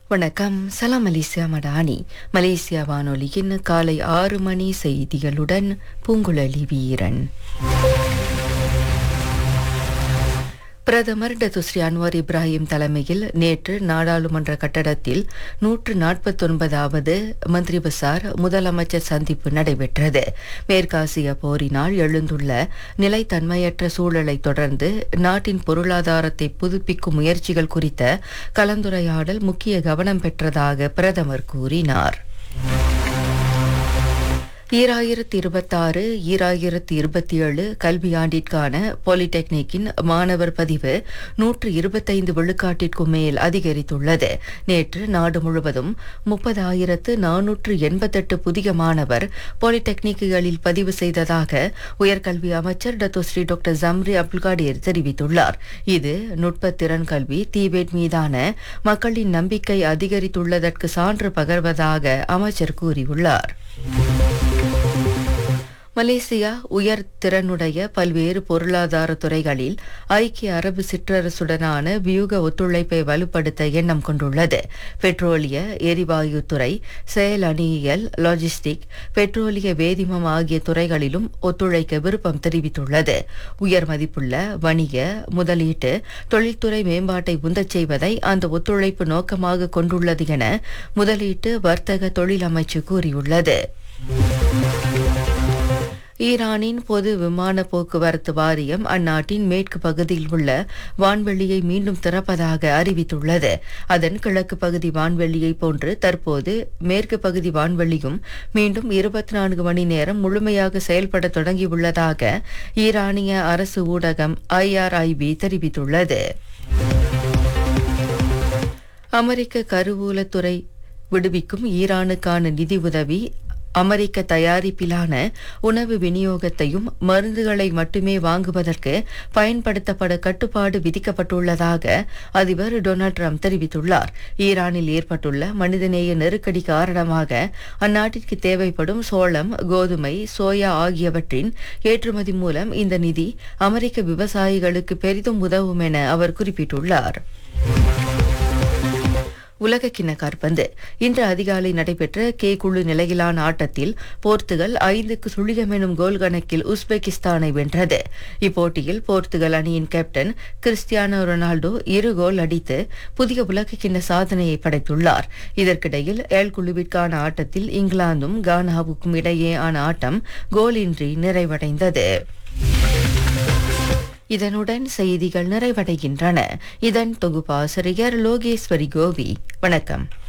வணக்கம் சலாம் Malaysia Madani Malaysia வானொலியின் காலை ஆறு மணி செய்திகளுடன் பூங்குழலி வீரன் பிரதமர் டத்துஸ்ரீ அன்வார் இப்ராஹிம் தலைமையில் நேற்று நாடாளுமன்ற கட்டடத்தில் நூற்று நாற்பத்தொன்பதாவது மந்திரி பசார் முதலமைச்சர் சந்திப்பு நடைபெற்றது மேற்காசிய போரினால் எழுந்துள்ள நிலைத்தன்மையற்ற சூழலை தொடர்ந்து நாட்டின் பொருளாதாரத்தை புதுப்பிக்கும் முயற்சிகள் குறித்த கலந்துரையாடல் முக்கிய கவனம் பெற்றதாக பிரதமர் கூறினார் ஈராயிரத்தி இருபத்தாறு ஈராயிரத்தி இருபத்தி ஏழு கல்வியாண்டிற்கான பாலிடெக்னிக்கின் மாணவர் பதிவு நூற்று இருபத்தைந்து விழுக்காட்டிற்கும் மேல் அதிகரித்துள்ளது நேற்று நாடு முழுவதும் முப்பதாயிரத்து நானூற்று எண்பத்தெட்டு புதிய மாணவர் பாலிடெக்னிக்குகளில் பதிவு செய்ததாக உயர்கல்வி அமைச்சர் டத்தோஸ்ரீ டாக்டர் ஜம்ரி அப்துல்காடீர் தெரிவித்துள்ளார் இது நுட்பத்திறன் கல்வி தீபேட் மீதான மக்களின் நம்பிக்கை அதிகரித்துள்ளதற்கு சான்று பகர்வதாக அமைச்சர் கூறியுள்ளார் மலேசியா உயர் திறனுடைய பல்வேறு பொருளாதார துறைகளில் ஐக்கிய அரபு சிற்றரசுடனான வியூக ஒத்துழைப்பை வலுப்படுத்த எண்ணம் கொண்டுள்ளது பெட்ரோலிய எரிவாயு துறை செயல் அணியியல் லாஜிஸ்டிக் பெட்ரோலிய வேதிமம் ஆகிய துறைகளிலும் ஒத்துழைக்க விருப்பம் தெரிவித்துள்ளது உயர் மதிப்புள்ள வணிக முதலீட்டு தொழில்துறை மேம்பாட்டை உந்தச் செய்வதை அந்த ஒத்துழைப்பு நோக்கமாக கொண்டுள்ளது என முதலீட்டு வர்த்தக தொழில் அமைச்சு கூறியுள்ளது ஈரானின் பொது விமான போக்குவரத்து வாரியம் அந்நாட்டின் மேற்கு பகுதியில் உள்ள வான்வெளியை மீண்டும் திறப்பதாக அறிவித்துள்ளது அதன் கிழக்கு பகுதி வான்வெளியை போன்று தற்போது மேற்கு பகுதி வான்வெளியும் மீண்டும் இருபத்தி நான்கு மணி நேரம் முழுமையாக செயல்பட தொடங்கியுள்ளதாக ஈரானிய அரசு ஊடகம் ஐஆர்ஐபி தெரிவித்துள்ளது அமெரிக்க கருவூலத்துறை விடுவிக்கும் ஈரானுக்கான நிதி உதவி அமெரிக்க தயாரிப்பிலான உணவு விநியோகத்தையும் மருந்துகளை மட்டுமே வாங்குவதற்கு பயன்படுத்தப்பட கட்டுப்பாடு விதிக்கப்பட்டுள்ளதாக அதிபர் டொனால்ட் ட்ரம்ப் தெரிவித்துள்ளார் ஈரானில் ஏற்பட்டுள்ள மனிதநேய நெருக்கடி காரணமாக அந்நாட்டிற்கு தேவைப்படும் சோளம் கோதுமை சோயா ஆகியவற்றின் ஏற்றுமதி மூலம் இந்த நிதி அமெரிக்க விவசாயிகளுக்கு பெரிதும் உதவும் என அவர் குறிப்பிட்டுள்ளார் உலகக்கிண்ண காற்பந்து இன்று அதிகாலை நடைபெற்ற கே குழு நிலையிலான ஆட்டத்தில் போர்த்துகல் ஐந்துக்கு சுழியம் எனும் கோல் கணக்கில் உஸ்பெகிஸ்தானை வென்றது இப்போட்டியில் போர்த்துகல் அணியின் கேப்டன் கிறிஸ்டியானோ ரொனால்டோ இரு கோல் அடித்து புதிய உலகக்கிண்ண சாதனையை படைத்துள்ளார் இதற்கிடையில் ஏல் குழுவிற்கான ஆட்டத்தில் இங்கிலாந்தும் கானாவுக்கும் இடையேயான ஆட்டம் கோலின்றி நிறைவடைந்தது இதனுடன் செய்திகள் நிறைவடைகின்றன இதன் தொகுப்பாசிரியர் லோகேஸ்வரி கோவி வணக்கம்